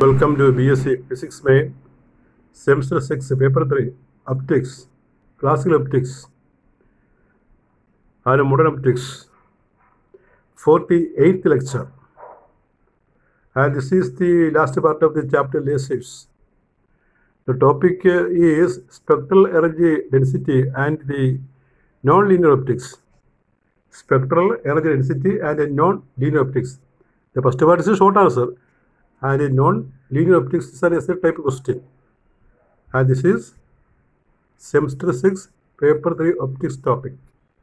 Welcome to BSc Physics Main, Semester 6, Paper 3, Optics, Classical Optics, and Modern Optics, 48th lecture. And this is the last part of the chapter lasers. The topic uh, is spectral energy density and the non-linear optics. Spectral energy density and a non-linear optics. The first part is a short answer and a non-linear optics is an essay type question. And this is semester 6, paper 3 optics topic.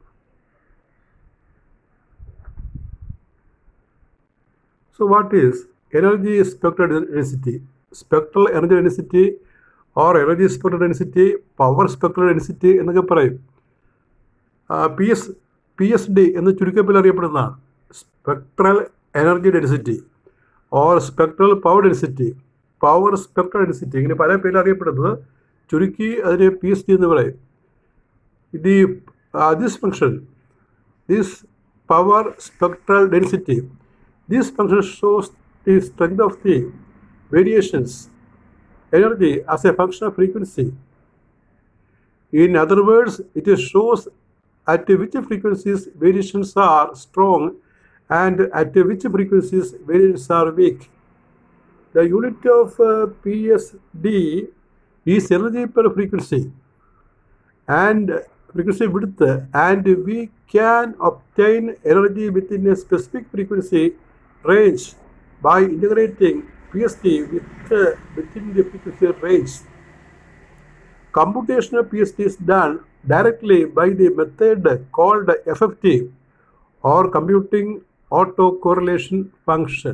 So what is energy spectral density? Spectral energy density or energy spectral density, power spectral density എന്നൊക്കെ പറയും P S P S D എന്ന് ചുരുക്കത്തിൽ അറിയപ്പെടുന്നതാണ് spectral energy density or spectral power density power spectral density ഇങ്ങനെ പല പേരിൽ അറിയപ്പെടുന്നത് ചുരുക്കി അതിന് പി എസ് ഡി എന്ന് പറയും the this function this power spectral density this function shows the strength of the variations energy as a function of frequency. In other words, it shows at which frequencies variations are strong and at which frequencies variations are weak. The unit of uh, PSD is energy per frequency and frequency width and we can obtain energy within a specific frequency range by integrating PSD with uh, within the frequency range. Computation of PSD is done directly by the method called FFT or computing autocorrelation function.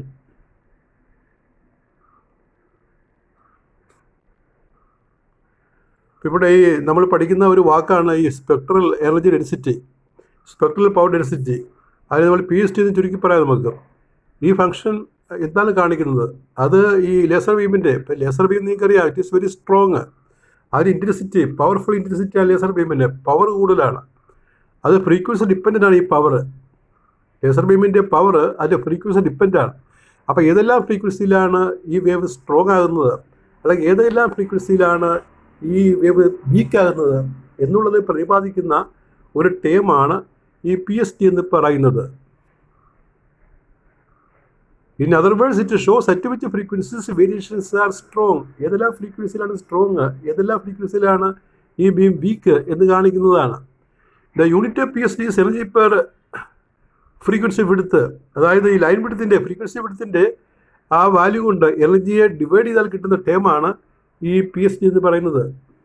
ഇവിടെ ഈ നമ്മൾ പഠിക്കുന്ന ഒരു വാക്കാണ് ഈ spectral energy density spectral power density അതിന് നമ്മൾ P S T എന്ന് ചുരുക്കി പറയാം നമുക്ക് ഈ ഫംഗ്ഷൻ എന്താണ് കാണിക്കുന്നത് അത് ഈ ലേസർ ബീമിൻ്റെ ഇപ്പം ലേസർ ബീം നിങ്ങൾക്കറിയാം ഇറ്റ് ഈസ് വെരി സ്ട്രോങ് അതിന് ഇൻറ്റൻസിറ്റി പവർഫുൾ ഇൻറ്റൻസിറ്റി ആണ് ലേസർ ബീമിന് പവർ കൂടുതലാണ് അത് ഫ്രീക്വൻസി ഡിപ്പെൻഡൻ്റ് ആണ് ഈ പവർ ലേസർ ബീമിൻ്റെ പവർ അതിൻ്റെ ഫ്രീക്വൻസി ഡിപ്പെൻഡ് ആണ് അപ്പോൾ ഏതെല്ലാം ഫ്രീക്വൻസിയിലാണ് ഈ വേവ് സ്ട്രോങ് ആകുന്നത് അല്ലെങ്കിൽ ഏതെല്ലാം ഫ്രീക്വൻസിയിലാണ് ഈ വേവ് വീക്ക് ആകുന്നത് എന്നുള്ളത് പ്രതിപാദിക്കുന്ന ഒരു ടേമാണ് ഈ പി എസ് ടി എന്ന് പറയുന്നത് in other words it shows at which frequencies variations are strong ഏതെല്ലാം ഫ്രീക്വൻസിയിലാണ് സ്ട്രോങ് ഏതെല്ലാം ഫ്രീക്വൻസിയിലാണ് ഈ ബീം വീക്ക് എന്ന് കാണിക്കുന്നതാണ് the unit of P S D energy per frequency width അതായത് ഈ ലൈൻ വിടുത്തിൻ്റെ ഫ്രീക്വൻസി വിടുത്തിൻ്റെ ആ വാല്യൂ കൊണ്ട് എനർജിയെ ഡിവൈഡ് ചെയ്താൽ കിട്ടുന്ന ടേമാണ് ഈ പി എസ് ഡി എന്ന് പറയുന്നത്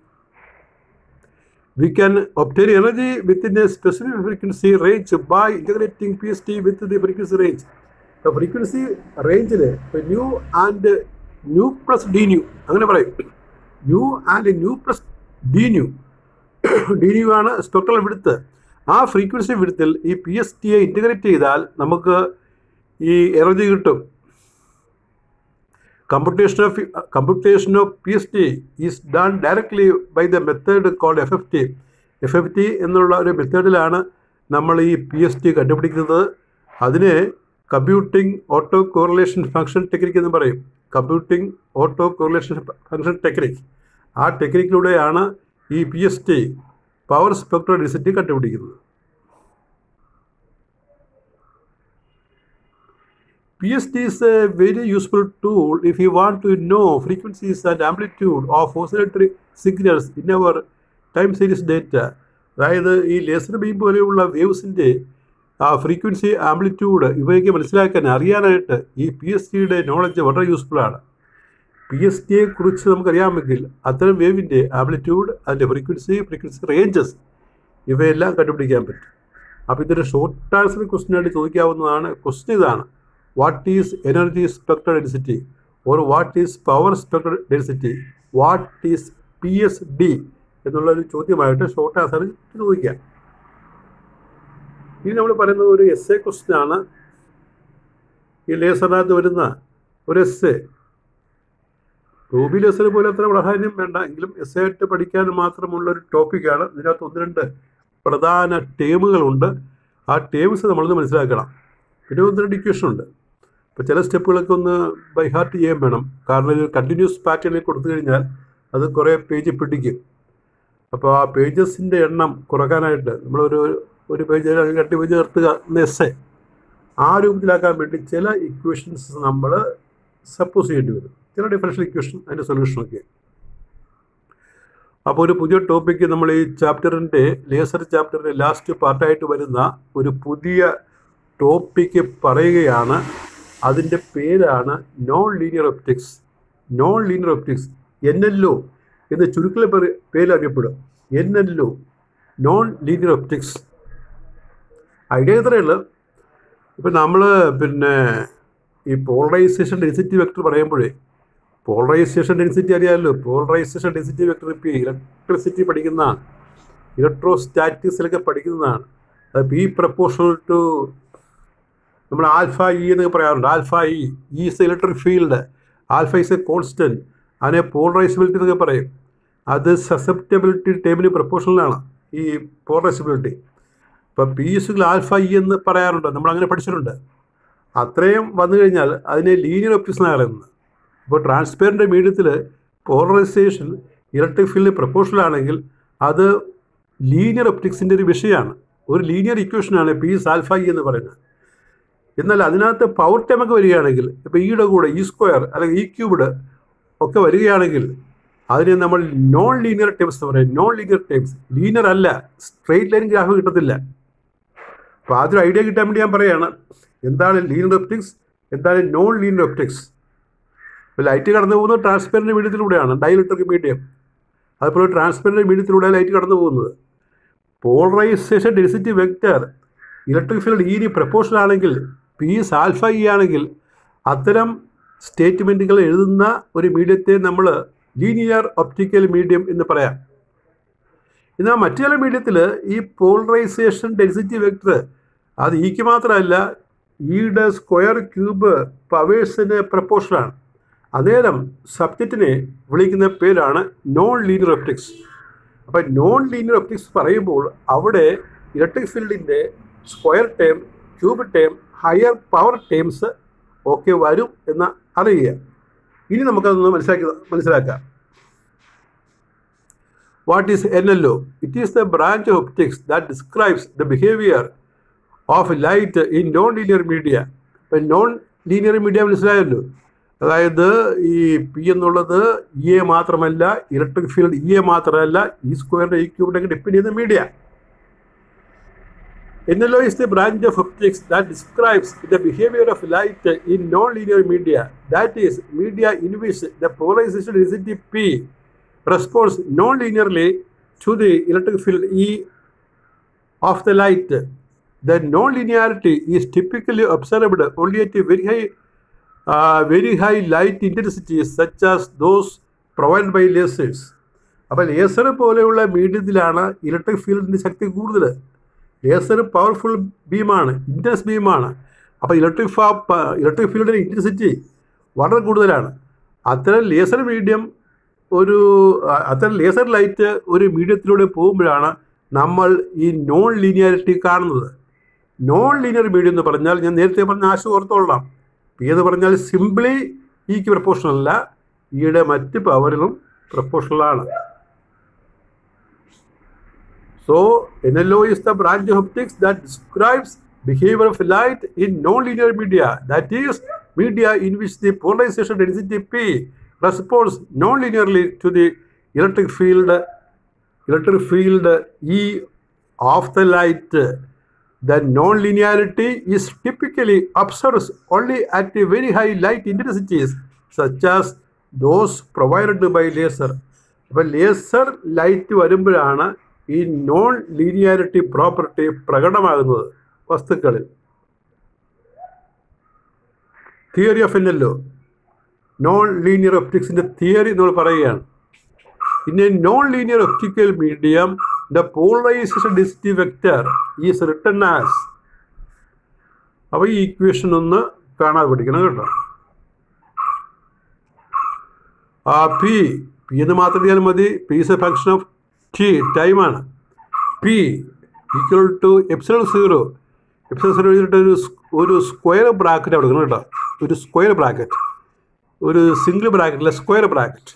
we can obtain energy within a specific frequency range by integrating P S D with the frequency range ഇപ്പോൾ ഫ്രീക്വൻസി റേഞ്ചിൽ ഇപ്പോൾ nu and nu plus d nu അങ്ങനെ പറയും nu and nu plus d nu d nu ആണ് spectral width ആ frequency വിടുത്തിൽ ഈ P S ടിയെ integrate ചെയ്താൽ നമുക്ക് ഈ എനർജി കിട്ടും computation of computation of P S T is done directly by the method called F F T F F T എന്നുള്ള ഒരു മെത്തേഡിലാണ് നമ്മൾ ഈ പി എസ് ടി കണ്ടുപിടിക്കുന്നത് അതിനെ computing auto correlation function technique എന്ന് പറയും computing auto correlation function technique ആ ടെക്നിക്കിലൂടെയാണ് ഈ P S T power spectral density കണ്ടുപിടിക്കുന്നത് P S T is a very useful tool if you want to know frequencies and amplitude of oscillatory signals in our time series data അതായത് ഈ laser beam പോലെയുള്ള വേവ്സിൻ്റെ ആ frequency amplitude ഇവയൊക്കെ മനസ്സിലാക്കാൻ അറിയാനായിട്ട് ഈ P S ടിയുടെ നോളജ് വളരെ യൂസ്ഫുള്ളാണ് പി എസ് ടിയെ കുറിച്ച് നമുക്കറിയാമെങ്കിൽ അത്തരം വേവിൻ്റെ ആംപ്ലിറ്റ്യൂഡ് അതിൻ്റെ ഫ്രീക്വൻസി ഫ്രീക്വൻസി റേഞ്ചസ് ഇവയെല്ലാം കണ്ടുപിടിക്കാൻ പറ്റും അപ്പോൾ ഇതൊരു ഷോർട്ട് ആൻസർ ക്വസ്റ്റ്യൻ ആയിട്ട് ചോദിക്കാവുന്നതാണ് ക്വസ്റ്റ്യൻ ഇതാണ് what is energy spectral density or what is power spectral density what is P S D എന്നുള്ള ഒരു ചോദ്യമായിട്ട് ഷോർട്ട് ആൻസർ ചോദിക്കാം ഇനി നമ്മൾ പറയുന്നത് ഒരു എസ് എ ക്വസ്റ്റ്യൻ ആണ് ഈ ലേസറിനകത്ത് വരുന്ന ഒരു എസ് എ റൂബി ലേസർ പോലെ അത്ര പ്രാധാന്യം വേണ്ട എങ്കിലും എസ് എ ആയിട്ട് പഠിക്കാൻ മാത്രമുള്ള ഒരു ടോപ്പിക്കാണ് ഇതിനകത്ത് ഒന്ന് രണ്ട് പ്രധാന ടേമുകളുണ്ട് ആ ടേംസ് നമ്മളൊന്ന് മനസ്സിലാക്കണം പിന്നെ ഒന്ന് രണ്ട് ഇക്വേഷൻ ഉണ്ട് അപ്പോൾ ചില സ്റ്റെപ്പുകളൊക്കെ ഒന്ന് ബൈ ഹാർട്ട് ചെയ്യാൻ വേണം കാരണം ഇത് കണ്ടിന്യൂസ് പാറ്റേണിൽ കൊടുത്തു കഴിഞ്ഞാൽ അത് കുറേ പേജ് പിടിക്കും അപ്പോൾ ആ പേജസിൻ്റെ എണ്ണം കുറക്കാനായിട്ട് നമ്മളൊരു ഒരു പേജ് രണ്ട് പേജ് നിർത്തുക എന്ന് എസ് ആ രൂപത്തിലാക്കാൻ വേണ്ടി ചില ഇക്വേഷൻസ് നമ്മൾ സപ്പോസ് ചെയ്യേണ്ടി വരും ചില ഡിഫറൻഷ്യൽ ഇക്വേഷൻ അതിൻ്റെ സൊല്യൂഷനൊക്കെ അപ്പോൾ ഒരു പുതിയ ടോപ്പിക്ക് നമ്മൾ ഈ ചാപ്റ്ററിൻ്റെ ലേസർ ചാപ്റ്ററിൻ്റെ ലാസ്റ്റ് പാർട്ടായിട്ട് വരുന്ന ഒരു പുതിയ ടോപ്പിക്ക് പറയുകയാണ് അതിൻ്റെ പേരാണ് non linear optics non linear optics N L O എന്ന് ചുരുക്കൽ പേര് അറിയപ്പെടും N L O non linear optics idea ഇത്രയുള്ളൂ ഇപ്പം നമ്മൾ പിന്നെ ഈ പോളറൈസേഷൻ ഡെൻസിറ്റി വെക്ടർ പറയുമ്പോഴേ പോളറൈസേഷൻ ഡെൻസിറ്റി അറിയാമല്ലോ പോളറൈസേഷൻ ഡെൻസിറ്റി വെക്ടർ ഇപ്പോൾ ഇലക്ട്രിസിറ്റി പഠിക്കുന്നതാണ് ഇലക്ട്രോസ്റ്റാറ്റിക്സിലൊക്കെ പഠിക്കുന്നതാണ് അത് പി പ്രപ്പോർഷണൽ ടു നമ്മൾ ആൽഫ ഇ എന്നൊക്കെ പറയാറുണ്ട് alpha E is electric field alpha is a constant അതിനെ പോളറൈസബിലിറ്റി എന്നൊക്കെ പറയും അത് സസെപ്റ്റബിലിറ്റി ടേമിന് പ്രപ്പോർഷണലാണ് ഈ പോളറൈസബിലിറ്റി ഇപ്പോൾ പി ഇസുകൾ ആൽഫ ഇ എന്ന് പറയാറുണ്ട് നമ്മൾ അങ്ങനെ പഠിച്ചിട്ടുണ്ട് അത്രയും വന്നു കഴിഞ്ഞാൽ അതിനെ ലീനിയർ ഒപ്റ്റിക്സ് എന്നാണ് പറയുന്നത് ഇപ്പോൾ ട്രാൻസ്പെറൻ്റ് മീഡിയത്തിൽ പോളറൈസേഷൻ ഇലക്ട്രിക് ഫീൽഡ് പ്രപ്പോർഷണൽ ആണെങ്കിൽ അത് ലീനിയർ ഒപ്റ്റിക്സിൻ്റെ ഒരു വിഷയമാണ് ഒരു ലീനിയർ ഇക്വേഷനാണ് പി ആൽഫ ഇ എന്ന് പറയുന്നത് എന്നാൽ അതിനകത്ത് പവർ ടൈമൊക്കെ വരികയാണെങ്കിൽ ഇപ്പോൾ ഇയുടെ കൂടെ ഇ സ്ക്വയർ അല്ലെങ്കിൽ ഇ ക്യൂബ്ഡ് ഒക്കെ വരികയാണെങ്കിൽ അതിനെ നമ്മൾ നോൺ ലീനിയർ ടൈംസ് എന്ന് പറയും നോൺ ലീനിയർ ടൈംസ് ലീനിയർ അല്ല സ്ട്രെയിറ്റ് ലൈൻ ഗ്രാഫ് കിട്ടത്തില്ല അപ്പോൾ ആദ്യം ഐഡിയ കിട്ടാൻ വേണ്ടി ഞാൻ പറയുകയാണ് എന്താണ് ലീനിയർ ഒപ്റ്റിക്സ് എന്താണ് നോൺ ലീനിയർ ഒപ്റ്റിക്സ് ഇപ്പോൾ ലൈറ്റ് കടന്നു പോകുന്നത് ട്രാൻസ്പെറൻറ്റ് മീഡിയത്തിലൂടെയാണ് ഡൈലക്ട്രിക് മീഡിയം അതുപോലെ ട്രാൻസ്പെറൻറ്റ് മീഡിയത്തിലൂടെ ലൈറ്റ് കടന്നു പോകുന്നത് polarisation density vector electric field ഈ പ്രപ്പോർഷൻ ആണെങ്കിൽ പി ആൽഫ ഇ ആണെങ്കിൽ അത്തരം സ്റ്റേറ്റ്മെൻറ്റുകൾ എഴുതുന്ന ഒരു മീഡിയത്തെ നമ്മൾ ലീനിയർ ഒപ്റ്റിക്കൽ മീഡിയം എന്ന് പറയാം എന്നാൽ മറ്റു ചില മീഡിയത്തിൽ ഈ പോളറൈസേഷൻ ഡെൻസിറ്റി വെക്ടർ അത് ഇക്ക് മാത്രമല്ല ഇയുടെ സ്ക്വയർ ക്യൂബ് പവേഴ്സിന് പ്രപ്പോർഷനാണ് അതേരം സബ്ജക്റ്റിനെ വിളിക്കുന്ന പേരാണ് നോൺ ലീനിയർ ഒപ്റ്റിക്സ് അപ്പം നോൺ ലീനിയർ ഒപ്റ്റിക്സ് പറയുമ്പോൾ അവിടെ ഇലക്ട്രിക് ഫീൽഡിൻ്റെ square term cube term higher power terms ഒക്കെ വരും എന്ന് അറിയുക ഇനി നമുക്കതൊന്ന് മനസ്സിലാക്കി മനസ്സിലാക്കാം what is N L O it is the branch of optics that describes the behaviour of light in non linear media ഇപ്പം നോൺ ലീനിയർ മീഡിയ മനസ്സിലായല്ലോ അതായത് ഈ പി എന്നുള്ളത് ഇ എ മാത്രമല്ല ഇലക്ട്രിക് ഫീൽഡ് ഇ എ മാത്രമല്ല ഈ സ്ക്വയറിൻ്റെ ഈ ക്യൂബിൻ്റെ ഡിപ്പെൻഡ് ചെയ്യുന്ന media NLO is the branch of optics that describes the behavior of light in non-linear media. That is, media in which the polarization density P responds non-linearly to the electric field E of the light. The non-linearity is typically observed only at a very high, uh, very high light intensities such as those provided by lasers. അപ്പോൾ laser പോലെയുള്ള മീഡിയത്തിലാണ് electric ഫീൽഡിൻ്റെ ശക്തി കൂടുതൽ laser powerful ബീമാണ് intense ബീമാണ് അപ്പോൾ electric ഫാ ഇലക്ട്രിക് ഫീൽഡിൻ്റെ ഇൻറ്റൻസിറ്റി വളരെ കൂടുതലാണ് അത്തരം ലേസർ മീഡിയം ഒരു അത്തരം ലേസർ ലൈറ്റ് ഒരു മീഡിയത്തിലൂടെ പോകുമ്പോഴാണ് നമ്മൾ ഈ നോൺ ലീനിയാരിറ്റി കാണുന്നത് നോൺ ലീനിയർ മീഡിയം എന്ന് പറഞ്ഞാൽ ഞാൻ നേരത്തെ പറഞ്ഞ ആശ ഓർത്തോളാം പി എന്ന് പറഞ്ഞാൽ സിംപ്ലി ഈക്ക് പ്രപ്പോർഷണൽ അല്ല ഈയുടെ മറ്റ് പവറിലും പ്രപ്പോർഷണലാണ് So, NLO is the branch of optics that describes behavior of light in non-linear media. That is, media in which the polarization density P responds non-linearly to the electric field, electric field E of the light. The non-linearity is typically observed only at a very high light intensities, such as those provided by laser. അപ്പോൾ laser light വരുമ്പോഴാണ് ഈ non linearity property പ്രകടമാകുന്നത് വസ്തുക്കളിൽ theory of എന്നല്ലോ non linear ഒപ്റ്റിക്സിൻ്റെ theory നമ്മൾ പറയുകയാണ് in a non linear optical medium the polarisation density vector is written as അപ്പോൾ ഈ ഇക്വേഷൻ ഒന്ന് കാണാതെ പഠിക്കണം കേട്ടോ ആ പി പി എന്ന് മാത്രം ചെയ്യാൻ മതി P is a function of T ടൈമാണ് P equal to epsilon zero epsilon zero എഴുതിയിട്ട് ഒരു ഒരു സ്ക്വയർ ബ്രാക്കറ്റ് കൊടുക്കണം കേട്ടോ ഒരു സ്ക്വയർ ബ്രാക്കറ്റ് ഒരു സിംഗിൾ ബ്രാക്കറ്റ് അല്ല സ്ക്വയർ ബ്രാക്കറ്റ്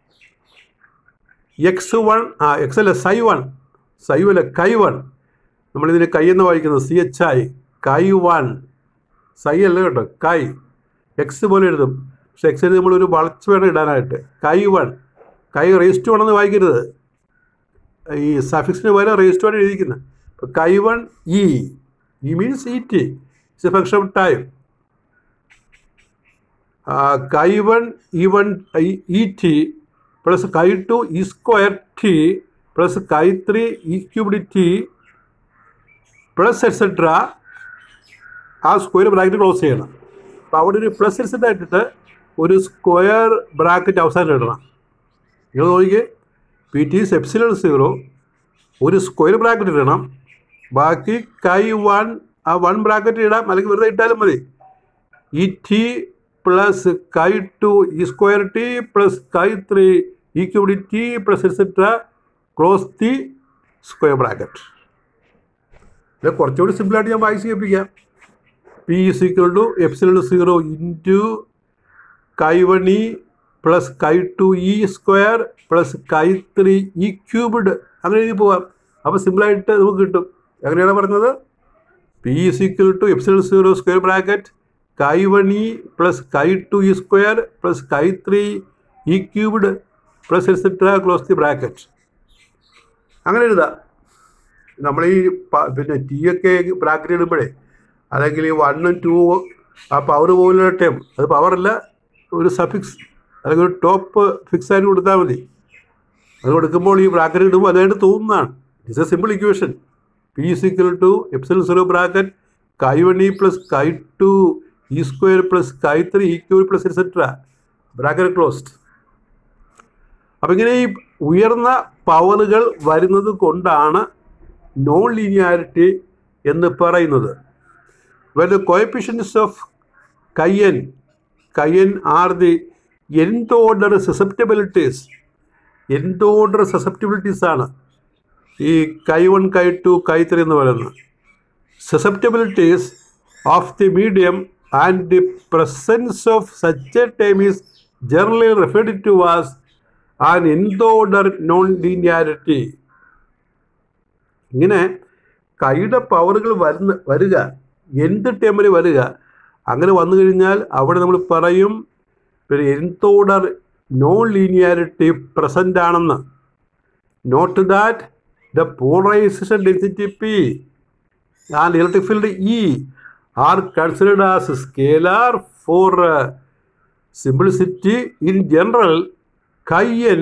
എക്സ് വൺ ആ എക്സ് അല്ല സൈ വൺ സൈ അല്ല കൈ വൺ നമ്മളിതിന് കൈ എന്ന് വായിക്കുന്നത് C H I chi one psi അല്ല കേട്ടോ കൈ എക്സ് പോലെ എഴുതും പക്ഷെ എക്സ് എഴുതി നമ്മളൊരു വളച്ച് വേണം ഇടാനായിട്ട് കൈ വൺ കൈ റേസ്റ്റ് വൺ എന്ന് വായിക്കരുത് ഈ സഫിക്സിന് പകരം റേസ്റ്റ് വൺ എഴുതിക്കുന്നത് അപ്പോൾ chi one E E means E T it's a function of time chi one E one E T plus chi two E square T plus chi three E cubed T plus etcetera ആ square bracket close ചെയ്യണം അപ്പോൾ അവിടെ ഒരു plus exact ആയിട്ടിട്ട് ഒരു square bracket അവസാനം ഇടണം നിങ്ങൾ നോക്കിക്കേ പി ടി എപ്സിലൺ സീറോ ഒരു സ്ക്വയർ ബ്രാക്കറ്റ് ഇടണം ബാക്കി കൈ വൺ ആ വൺ ബ്രാക്കറ്റ് ഇടാം അല്ലെങ്കിൽ വെറുതെ ഇട്ടാലും മതി E T plus chi two E square T plus chi three E cubed T plus etcetera close the square bracket ഇത് കുറച്ചുകൂടി സിമ്പിളായിട്ട് ഞാൻ വായിച്ച് കേൾപ്പിക്കാം P is equal to epsilon zero into chi one E plus chi two E square plus chi three E cubed അങ്ങനെ എഴുതി പോവാം അപ്പോൾ സിമ്പിളായിട്ട് നമുക്ക് കിട്ടും എങ്ങനെയാണ് പറഞ്ഞത് P is equal to epsilon zero square bracket chi one E plus chi two E square plus chi three E cubed plus etcetera close the bracket അങ്ങനെ എഴുതാം നമ്മൾ ഈ പ- പിന്നെ ടി ഒക്കെ ബ്രാക്കറ്റ് ഇടുമ്പോഴേ അല്ലെങ്കിൽ ഈ വണ്ണും ടൂ ആ പവർ പോലുള്ള ടേം അത് പവറല്ല ഒരു സഫിക്സ് അല്ലെങ്കിൽ ഒരു ടോപ്പ് ഫിക്സ് ആയിട്ട് കൊടുത്താൽ മതി അത് കൊടുക്കുമ്പോൾ ഈ ബ്രാക്കറ്റ് ഇടുമ്പോൾ അതായിട്ട് തോന്നുന്നതാണ് it's a simple equation P is equal to epsilon zero bracket chi one E plus chi two E square plus chi three E ക്യൂ പ്ലസ് എക്സെട്ര ബ്രാക്കറ്റ് ക്ലോസ്ഡ് അപ്പം ഇങ്ങനെ ഈ ഉയർന്ന പവറുകൾ വരുന്നത് കൊണ്ടാണ് നോൺ ലീനിയാരിറ്റി എന്ന് പറയുന്നത് when the coefficients of chi-n chi-n are the nth order susceptibilities nth order susceptibilities ആണ് ഈ കൈ വൺ കൈ ടു കൈ ത്രീ എന്ന് പറയുന്നത് susceptibilities of the medium and the presence of such a term is generally referred to as an nth order non-linearity ഇങ്ങനെ കൈയുടെ പവറുകൾ വരുന്ന വരിക എന്ത് ടേമിൽ വരിക അങ്ങനെ വന്നു കഴിഞ്ഞാൽ അവിടെ നമ്മൾ പറയും പിന്നെ എന്ത് ഓർഡർ നോൺ ലീനിയാരിറ്റി പ്രസൻ്റ് ആണെന്ന് note that the polarisation density P and electric field E are considered as scalar for simplicity in general chi n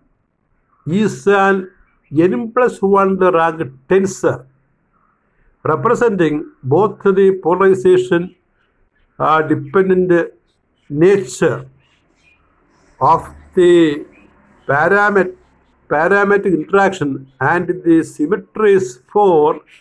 is an n plus 1 the rank tensor representing both the polarization uh, dependent nature of the paramet parametric interaction and the symmetries for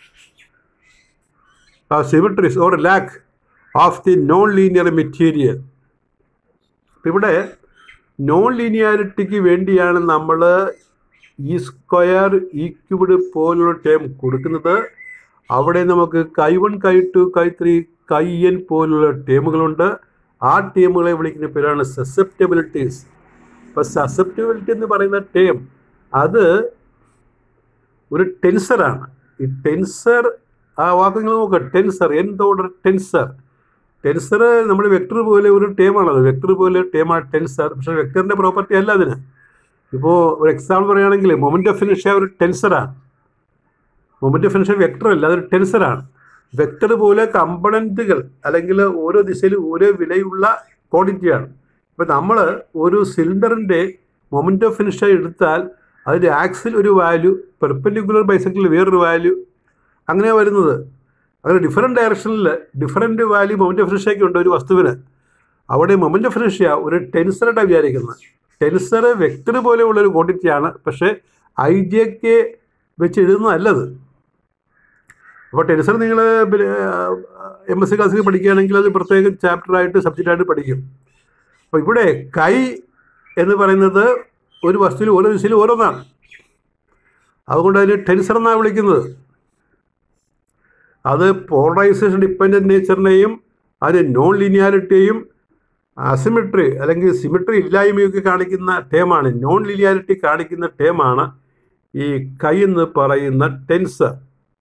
uh, symmetries or lack of the non-linear material ഇവിടെ non ലീനിയാരിറ്റിക്ക് വേണ്ടിയാണ് നമ്മൾ ഈ square ഈ ക്യൂബിഡ് പോലുള്ള term കൊടുക്കുന്നത് അവിടെ നമുക്ക് കൈ വൺ കൈ ടു കൈ ത്രീ കൈ എൻ പോലുള്ള ടേമുകളുണ്ട് ആ ടേമുകളെ വിളിക്കുന്ന പേരാണ് സസെപ്റ്റബിലിറ്റീസ് അപ്പോൾ സസെപ്റ്റബിലിറ്റി എന്ന് പറയുന്ന ടേം അത് ഒരു ടെൻസറാണ് ഈ ടെൻസർ ആ വാക്ക് നിങ്ങൾ നോക്കുക ടെൻസർ എന്ത് ഓർഡർ ടെൻസർ ടെൻസർ നമ്മുടെ വെക്ടർ പോലെ ഒരു ടേമാണത് വെക്ടർ പോലെ ടേമാണ് ടെൻസർ പക്ഷേ വെക്ടറിൻ്റെ പ്രോപ്പർട്ടി അല്ല അതിന് ഇപ്പോൾ ഒരു എക്സാമ്പിൾ പറയുകയാണെങ്കിൽ മൊമെൻ്റ് ഓഫ് ഇനഷ്യ ഒരു ടെൻസറാണ് മൊമെൻ്റ് ഓഫ് ഇനഷ്യ വെക്ടർ അല്ല അതൊരു ടെൻസറാണ് വെക്ടർ പോലെ കമ്പണൻറ്റുകൾ അല്ലെങ്കിൽ ഓരോ ദിശയിലും ഓരോ വിലയുള്ള ക്വാണ്ടിറ്റിയാണ് ഇപ്പോൾ നമ്മൾ ഒരു സിലിണ്ടറിൻ്റെ മൊമെൻ്റ് ഓഫ് ഇനഷ്യ എടുത്താൽ അതിൻ്റെ ആക്സിൽ ഒരു വാല്യൂ പെർപ്പൻഡിക്കുലർ ബൈസെക്റ്റിൽ വേറൊരു വാല്യൂ അങ്ങനെയാണ് വരുന്നത് അങ്ങനെ ഡിഫറെൻറ്റ് ഡയറക്ഷനിൽ ഡിഫറെൻറ്റ് വാല്യൂ മൊമെൻ്റ് ഓഫ് ഇനഷ്യയ്ക്ക് ഉണ്ട് ഒരു വസ്തുവിന് അവിടെ മൊമെൻ്റ് ഓഫ് ഇനഷ്യ ഒരു ടെൻസറായിട്ടാണ് വിചാരിക്കുന്നത് ടെൻസർ വെക്ടർ പോലെയുള്ള ഒരു ക്വാണ്ടിറ്റിയാണ് പക്ഷേ ഐ ജെ കെ വെച്ച് എഴുതുന്നതല്ലത് അപ്പോൾ ടെൻസർ നിങ്ങൾ എം എസ് സി ക്ലാസ്സിൽ പഠിക്കുകയാണെങ്കിൽ അത് പ്രത്യേകം ചാപ്റ്ററായിട്ട് സബ്ജക്റ്റായിട്ട് പഠിക്കും അപ്പോൾ ഇവിടെ കൈ എന്ന് പറയുന്നത് ഒരു വസ്തുവിൽ ഓരോ ദിശയിൽ ഓരോന്നാണ് അതുകൊണ്ട് അതിന് ടെൻസർ എന്നാണ് വിളിക്കുന്നത് അത് പോളറൈസേഷൻ ഡിപ്പെൻഡൻറ്റ് നേച്ചറിനെയും അത് നോൺ ലീനിയാരിറ്റിയും അസിമിട്രി അല്ലെങ്കിൽ സിമിട്രി ഇല്ലായ്മയൊക്കെ കാണിക്കുന്ന ടേമാണ് നോൺ ലീനിയാരിറ്റി കാണിക്കുന്ന ടേമാണ് ഈ കൈ എന്ന് പറയുന്ന ടെൻസർ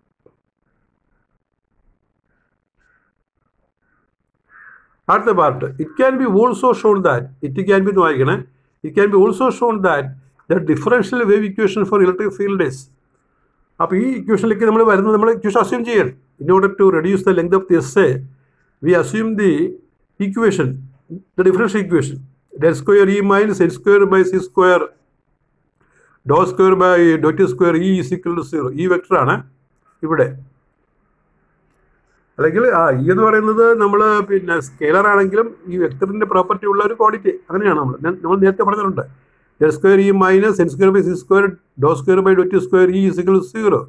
അടുത്ത part it can be also shown that it can be എന്ന് വായിക്കണേ it can be also shown that the differential wave equation for electric field is അപ്പോൾ ഈ ഇക്വേഷനിലേക്ക് നമ്മൾ വരുന്നത് നമ്മൾ ഇക്വേഷൻ അസ്യൂം ചെയ്യണം in order to reduce the length of the S A V assume the equation the differential equation del square E minus N square by C square do square by dot square E is equal to zero ഈ വെക്ടറാണ് ഇവിടെ അല്ലെങ്കിൽ ആ E എന്ന് പറയുന്നത് നമ്മൾ പിന്നെ scalar ആണെങ്കിലും ഈ വെക്ടറിന്റെ പ്രോപ്പർട്ടി ഉള്ള ഒരു ക്വാണ്ടിറ്റി അങ്ങനെയാണ് നമ്മൾ ഞാൻ നമ്മൾ നേരത്തെ പറഞ്ഞിട്ടുണ്ട് del square E minus N square by C square do square by dot square E is equal zero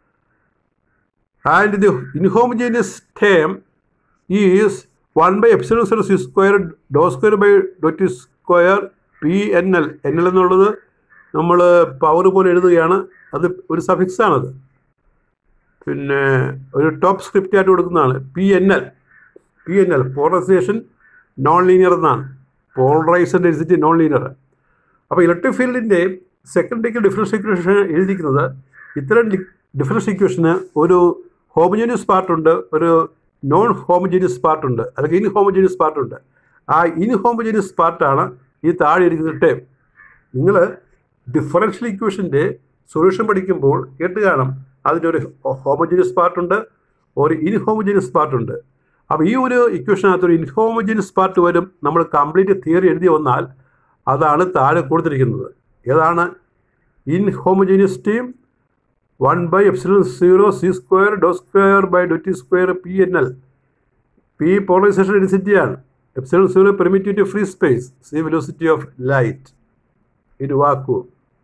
and the inhomogeneous term is one by epsilon zero C square do square by dot square P N L N L എന്നുള്ളത് നമ്മൾ power പോലെ എഴുതുകയാണ് അത് ഒരു suffix ആണത് പിന്നെ ഒരു top script ആയിട്ട് കൊടുക്കുന്നതാണ് P N L P N L polarisation non linear എന്നാണ് പോളറൈസേഷൻ ഡെൻസിറ്റി നോൺ ലീനിയർ അപ്പോൾ ഇലക്ട്രിക് ഫീൽഡിൻ്റെ സെക്കൻഡ് ഡിഗ്രി ഡിഫറൻസ് ഇക്വേഷൻ എഴുതിയിരിക്കുന്നത് ഇത്തരം ഡിഫറൻസ് ഇക്വേഷന് ഒരു ഹോമോജീനിയസ് പാർട്ടുണ്ട് ഒരു നോൺ ഹോമോജീനിയസ് പാർട്ടുണ്ട് അല്ലെങ്കിൽ ഇൻ ഹോമോജീനിയസ് പാർട്ടുണ്ട് ആ ഇൻ ഹോമോജീനിയസ് പാർട്ടാണ് ഈ താഴെ ഇരിക്കുന്ന ടേം നിങ്ങൾ ഡിഫറൻഷ്യൽ ഇക്വേഷൻ്റെ സൊല്യൂഷൻ പഠിക്കുമ്പോൾ കേട്ട് കാണാം അതിൻ്റെ ഒരു ഹോമോജീനിയസ് പാർട്ടുണ്ട് ഒരു ഇൻഹോമോജീനിയസ് പാർട്ടുണ്ട് അപ്പോൾ ഈ ഒരു ഇക്വേഷനകത്ത് ഒരു ഇൻഹോമോജീനിയസ് പാർട്ട് വരും നമ്മൾ കംപ്ലീറ്റ് തിയറി എഴുതി വന്നാൽ അതാണ് താഴെ കൊടുത്തിരിക്കുന്നത് ഏതാണ് inhomogeneous term one by epsilon zero C square do square by dot square P N L P polarisation ഡെൻസിറ്റിയാണ് epsilon zero permittive free space C velocity of light in vacuum.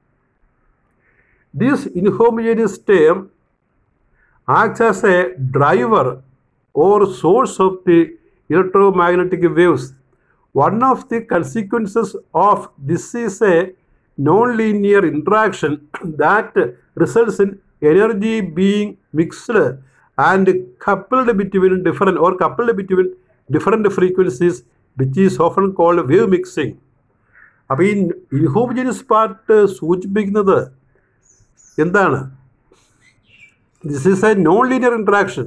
This inhomogeneous term acts as a driver or source of the electromagnetic waves. One of the consequences of this is a non-linear interaction that results in energy being mixed and coupled between different or coupled between different frequencies which is often called wave mixing. അപ്പോൾ ഈ ഇൻഹോമജനസ് part സൂചിപ്പിക്കുന്നത് എന്താണ് this is a non linear interaction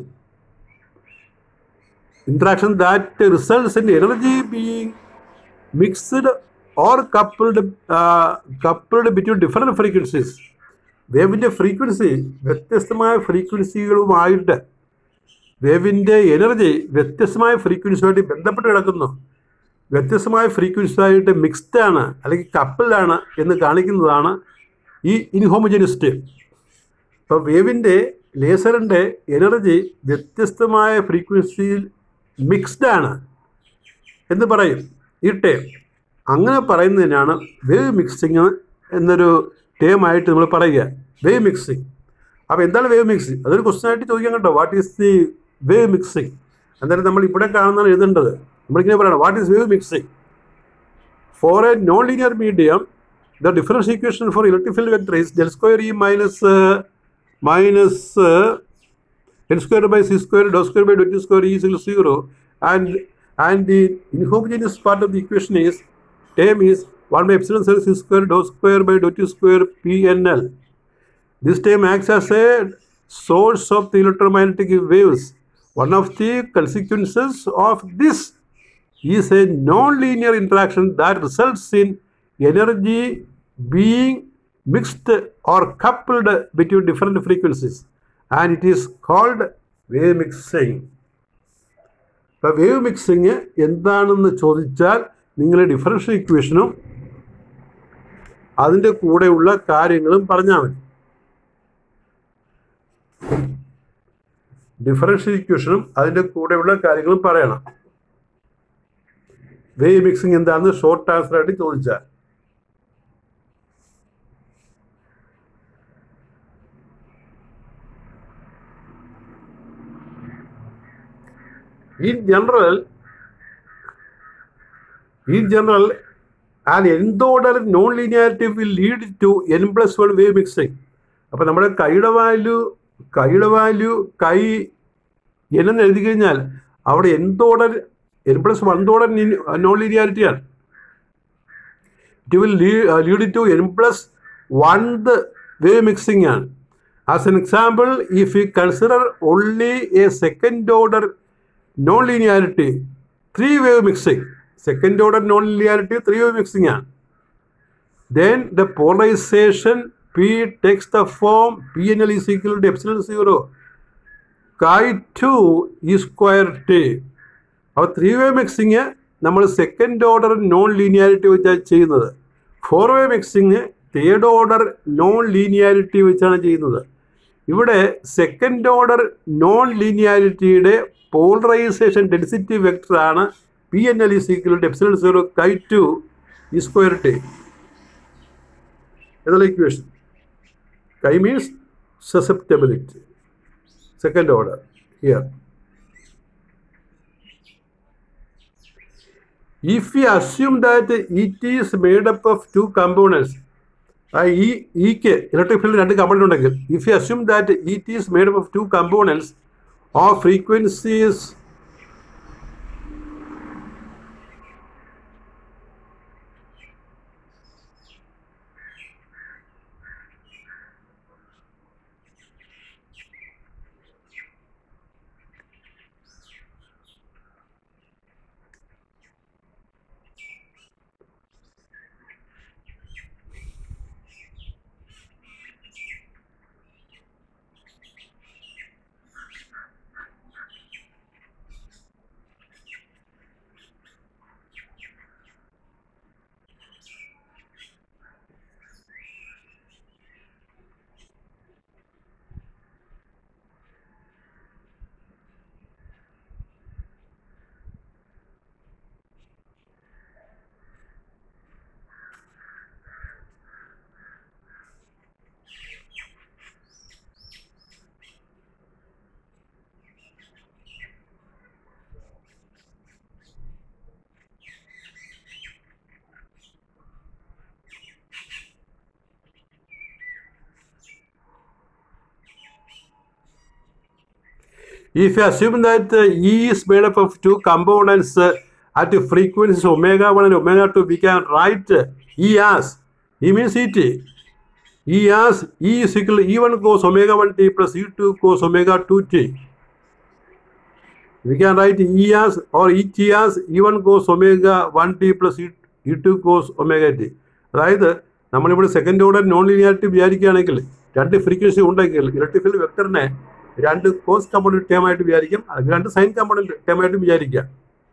interaction that results in energy being mixed or coupled coupled between different frequencies വേവിൻ്റെ ഫ്രീക്വൻസി വ്യത്യസ്തമായ ഫ്രീക്വൻസികളുമായിട്ട് വേവിൻ്റെ energy വ്യത്യസ്തമായ ഫ്രീക്വൻസിയുമായിട്ട് ബന്ധപ്പെട്ട് കിടക്കുന്നു വ്യത്യസ്തമായ ഫ്രീക്വൻസി ആയിട്ട് മിക്സ്ഡ് ആണ് അല്ലെങ്കിൽ കപ്പിൾഡാണ് എന്ന് കാണിക്കുന്നതാണ് ഈ ഇൻഹോമോജനിസ്റ്റ് ഇപ്പോൾ വേവിൻ്റെ ലേസറിൻ്റെ എനർജി വ്യത്യസ്തമായ ഫ്രീക്വൻസിയിൽ മിക്സ്ഡ് ആണ് എന്ന് പറയും ഈ ടേം അങ്ങനെ പറയുന്നതിനാണ് വേവ് മിക്സിങ് എന്നൊരു ടേമായിട്ട് നമ്മൾ പറയുക വേവ് മിക്സിങ് അപ്പോൾ എന്താണ് വേവ് മിക്സിങ് അതൊരു ക്വസ്റ്റൻ ആയിട്ട് ചോദിക്കാൻ കേട്ടോ what is the wave mixing എന്തായാലും നമ്മൾ ഇവിടെ കാണുന്നതാണ് എഴുതേണ്ടത് നമ്മളിങ്ങനെ പറയണം what is wave mixing for a non linear medium the difference equation for electric field vector is del square E minus minus N square by C square do square by dot square is zero and and the inhomogeneous part of the equation is term is one by epsilon zero C square do square by dot square P N L This term acts as a source of the electromagnetic waves. One of the consequences of this is a non-linear interaction that results in energy being mixed or coupled between different frequencies and it is called wave mixing. ഇപ്പോൾ wave mixing എന്താണെന്ന് ചോദിച്ചാൽ നിങ്ങൾ differential ഇക്വേഷനും അതിൻ്റെ കൂടെയുള്ള കാര്യങ്ങളും പറഞ്ഞാൽ മതി ഡിഫറൻഷ്യൽ ഇക്വേഷനും അതിൻ്റെ കൂടെയുള്ള കാര്യങ്ങളും പറയണം വേവ് മിക്സിംഗ് എന്താണെന്ന് ഷോർട്ട് ആൻസർ ആയിട്ട് ചോദിച്ചാൽ in general in general an nth order non-linearity will lead to n plus 1 wave mixing അപ്പോൾ നമ്മുടെ കൈയുടെ വാല്യൂ കൈയുടെ വാല്യൂ കൈ എന്നെന്ന് എഴുതി കഴിഞ്ഞാൽ അവിടെ nth order എൻ പ്ലസ് വൺതോടെ നോൺ ലീനിയാരിറ്റിയാണ് it will lead to N plus oneth wave mixing ആണ് as an example if you consider only a second order non linearity three wave mixing second order non linearity three wave mixing ആണ് then the polarization P takes the form PNL is equal to epsilon 0 chi 2 e square t അപ്പോൾ three wave mixing നമ്മൾ second order non linearity വെച്ചാണ് ചെയ്യുന്നത് four wave mixing third order non linearity വെച്ചാണ് ചെയ്യുന്നത് ഇവിടെ second order non ലീനിയാരിറ്റിയുടെ polarisation density വെക്ടറാണ് P N L is equal to epsilon zero chi two E square T എന്നുള്ള equation chi means susceptibility second order here if we assume that it is made up of two components ആ ഈ ഈക്ക് electric field രണ്ട് component ഉണ്ടെങ്കിൽ if you assume that it is made up of two components of frequencies If you assume that uh, E is made up of two components uh, at frequencies omega 1 and omega 2, we can write uh, E as E means ET. E as E is equal to E1 cos omega 1 t plus E2 cos omega 2 t. We can write E as or ET as E1 cos omega 1 t plus E- E2 cos omega t. അതായത് നമ്മളിവിടെ second order non linearity വിചാരിക്കുകയാണെങ്കിൽ രണ്ട് frequency ഉണ്ടെങ്കിൽ electric field വെക്ടറിനെ രണ്ട് cos component term ആയിട്ട് വിചാരിക്കും അല്ലെങ്കിൽ രണ്ട് സൈൻ കമ്പോണന്റ് ടേം ആയിട്ട് വിചാരിക്കുക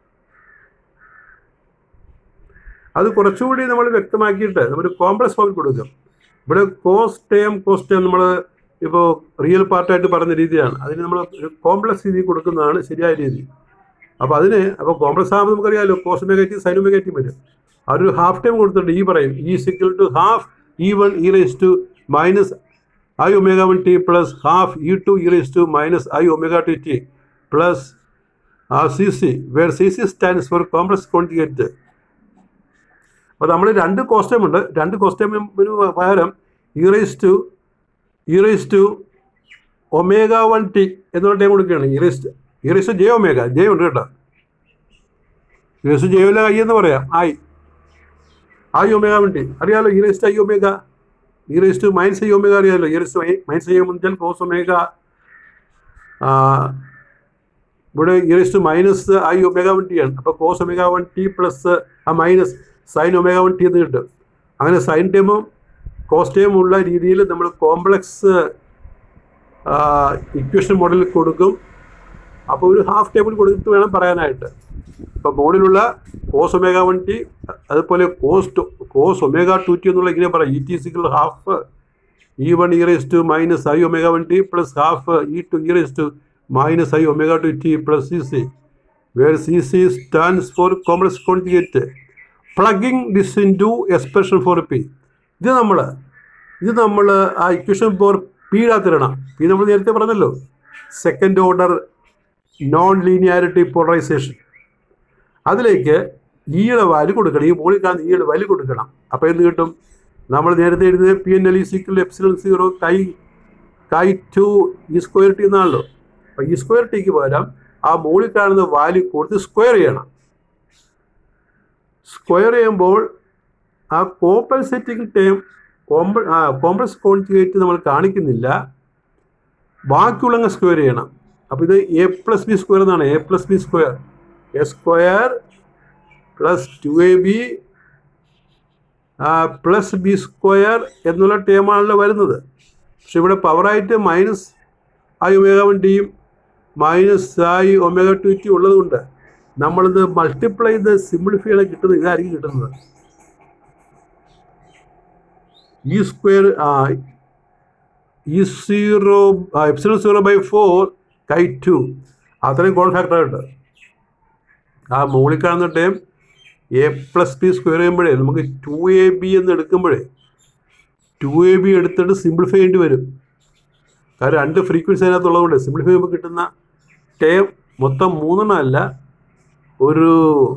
അത് കുറച്ചുകൂടി നമ്മൾ വ്യക്തമാക്കിയിട്ട് നമ്മൾ കോംപ്ലക്സ് ഫോമിൽ കൊടുക്കും ഇവിടെ കോസ് ടേം കോസ് ടേം നമ്മൾ ഇപ്പോൾ റിയൽ പാർട്ടായിട്ട് പറഞ്ഞ രീതിയാണ് അതിന് നമ്മൾ ഒരു കോംപ്ലക്സ് രീതി കൊടുക്കുന്നതാണ് ശരിയായ രീതി അപ്പോൾ അതിന് അപ്പോൾ കോംപ്ലക്സ് ആകുമ്പോൾ നമുക്കറിയാമല്ലോ കോസ് ഒമേഗറ്റി സൈൻ ഒമേഗറ്റി വരും അതൊരു ഹാഫ് ടൈം കൊടുത്തിട്ട് ഈ പറയും E equal to half E one e raise to minus i omega one t plus half E two e raise to minus i omega t t plus C c where c c stands for complex conjugate അപ്പോൾ നമ്മൾ രണ്ട് cos term ഉണ്ട് രണ്ട് കോസ്റ്റ്യൂമിന് പകരം e raise to e raise to omega one t എന്നുള്ള time കൊടുക്കുകയാണ് e raise e raise to j omega j ഉണ്ട് കേട്ടോ E raise to j omega i എന്ന് പറയാം i i omega one t അറിയാലോ e raise to i omega e raise to minus i omega അറിയാലോ e raise to minus i omega cos omega ഇവിടെ e raise to minus i omega one t ആണ് അപ്പോൾ cos omega one t plus ആ minus sine omega one t എന്ന് കിട്ടും അങ്ങനെ sign ടൈമും cos ടൈമും ഉള്ള രീതിയിൽ നമ്മൾ കോംപ്ലക്സ് ഇക്വേഷൻ മോഡലിൽ കൊടുക്കും അപ്പോൾ ഒരു ഹാഫ് ടേബിൾ കൊടുത്തിട്ട് വേണം പറയാനായിട്ട് അപ്പോൾ മോഡിലുള്ള കോസ് ഒമേഗ വൺ ടി അതുപോലെ cos two cos omega two t എന്നുള്ള ഇങ്ങനെ പറയാം E t equal half E one e raise to minus i omega one t plus half E two e raise to minus i omega two t plus C c where c c stands for complex conjugate plugging this into expression for P ഇത് നമ്മൾ ഇത് നമ്മൾ ആ equation for പിയിലാത്തിരണം P നമ്മൾ നേരത്തെ പറഞ്ഞല്ലോ second order non linearity polarization അതിലേക്ക് ഈയുടെ വാല്യൂ കൊടുക്കണം ഈ മുകളിൽ കാണുന്ന ഈയുടെ വാല്യൂ കൊടുക്കണം അപ്പോൾ എന്ത് കിട്ടും നമ്മൾ നേരത്തെ എഴുതിയത് P N L is equal epsilon zero chi chi two E square T എന്നാണല്ലോ അപ്പോൾ ഈ സ്ക്വയർ ടിക്ക് പകരം ആ മുകളിൽ കാണുന്ന വാല്യൂ കൊടുത്ത് സ്ക്വയർ ചെയ്യണം സ്ക്വയർ ചെയ്യുമ്പോൾ ആ കോമ്പൻസേറ്റിംഗ് ടേം കോമ്പ ആ കോംപ്ലക്സ് കോൺജുഗേറ്റ് നമ്മൾ കാണിക്കുന്നില്ല ബാക്കിയുള്ളങ്ങ് സ്ക്വയർ ചെയ്യണം അപ്പോൾ ഇത് എ പ്ലസ് ബി സ്ക്വയർ എന്നാണ് a plus b square a square plus two a b plus b square എന്നുള്ള ടേമാണല്ലോ വരുന്നത് പക്ഷെ ഇവിടെ പവറായിട്ട് മൈനസ് ഐ ഒമേഗ വൺ ടിയും minus i omega two t ഉള്ളതുകൊണ്ട് നമ്മളിത് മൾട്ടിപ്ലൈ ചെയ്ത് സിംപ്ലിഫൈ ചെയ്യണം കിട്ടുന്നത് ഇതായിരിക്കും കിട്ടുന്നത് E square E zero epsilon zero by four chi two അത്രയും കോൺ ഫാക്ടർ ഉണ്ട് ആ മുകളിൽ കാണുന്ന time a plus b square ചെയ്യുമ്പോഴേ നമുക്ക് ടു എ ബി എന്ന് എടുക്കുമ്പോഴേ ടു എ ബി എടുത്തിട്ട് സിംപ്ലിഫൈ ചെയ്യേണ്ടി വരും കാരണം രണ്ട് ഫ്രീക്വൻസി അതിനകത്തുള്ളതുകൊണ്ട് സിംപ്ലിഫൈ ചെയ്യുമ്പോൾ കിട്ടുന്ന ടേം മൊത്തം മൂന്നെണ്ണം അല്ല ഒരു